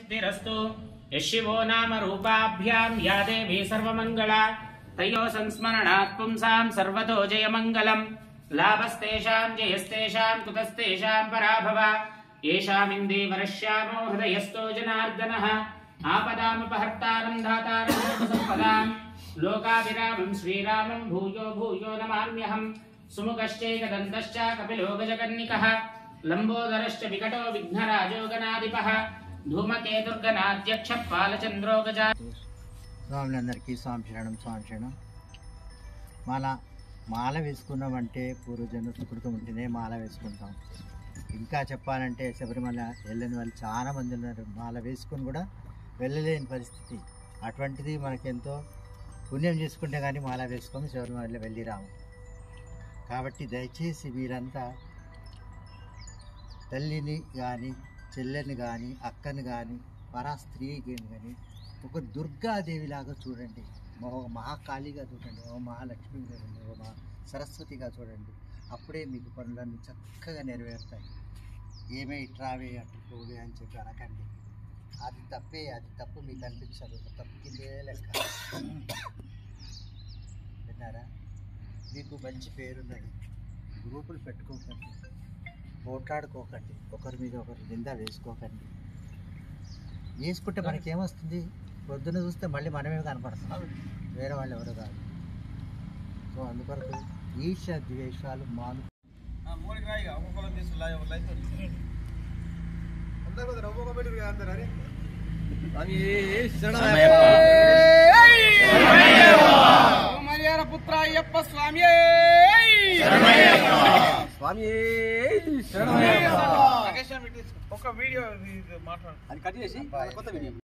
सिद्धिरस्तु यः शिवो नाम रूपाभ्याम् या देवी सर्वमङ्गला तयोः संस्मरणात् पुंसाम् सर्वतो जयमङ्गलम् लाभस्तेषाम् जयस्तेषाम् कुतस्तेषाम् पराभव येषामिन्दीवरश्यामो हृदयस्थो जनार्दनः आपदामुपहर्तारम् धातारम् सर्वसम्पदाम् लोकाभिरामम् श्रीरामम् भूयो भूयो नमाम्यहम् सुमुखश्चैकदन्तश्च कपिलो गजकर्णिकः लम्बोदरश्च विकटो विघ्नराजो गणाधिपः धूमकेतुर्गणाध्यक्षः पालचन्द्रो गजा స్వాములందరికీ స్వామి శరణం స్వామి శరణం మాల మాల వేసుకున్నామంటే పూర్వజన్మ సుకృతం ఉంటేనే మాల వేసుకుంటాం ఇంకా చెప్పాలంటే శబరిమల వెళ్ళని వాళ్ళు చాలా మంది ఉన్నారు మాల వేసుకుని కూడా వెళ్ళలేని పరిస్థితి అటువంటిది మనకెంతో పుణ్యం చేసుకుంటే కానీ మాల వేసుకొని శబరిమల వెళ్ళి రాము కాబట్టి దయచేసి మీరంతా తల్లిని కానీ చెల్లెని కానీ అక్కని కానీ పరా స్త్రీని కానీ ఒక దుర్గాదేవిలాగా చూడండి ఒక మహాకాళిగా చూడండి ఓ మహాలక్ష్మి చూడండి ఓ మహా సరస్వతిగా చూడండి అప్పుడే మీకు పనులన్నీ చక్కగా నెరవేరుతాయి ఏమే ఇట్రావే అటు పోవే అని చెప్పి అనకండి అది తప్పే అది తప్పు మీకు అనిపించదు ఒక తప్పు కిందే లెక్క విన్నారా మీకు మంచి పేరున్నది గ్రూపులు పెట్టుకోకండి పోట్లాడుకోకండి ఒకరి మీద ఒకరు నింద వేసుకోకండి వేసుకుంటే మనకి ఏమొస్తుంది పొద్దున చూస్తే మళ్ళీ మనమే కనపడతాం వేరే వాళ్ళు ఎవరు కాదు సో అందుకొరకు ఈర్ష ద్వేషాలు మాను మర్యాద పుత్ర అయ్యప్ప స్వామి స్వామి ఒక వీడియో మాట్లాడు అది కట్ చేసి కొత్త వీడియో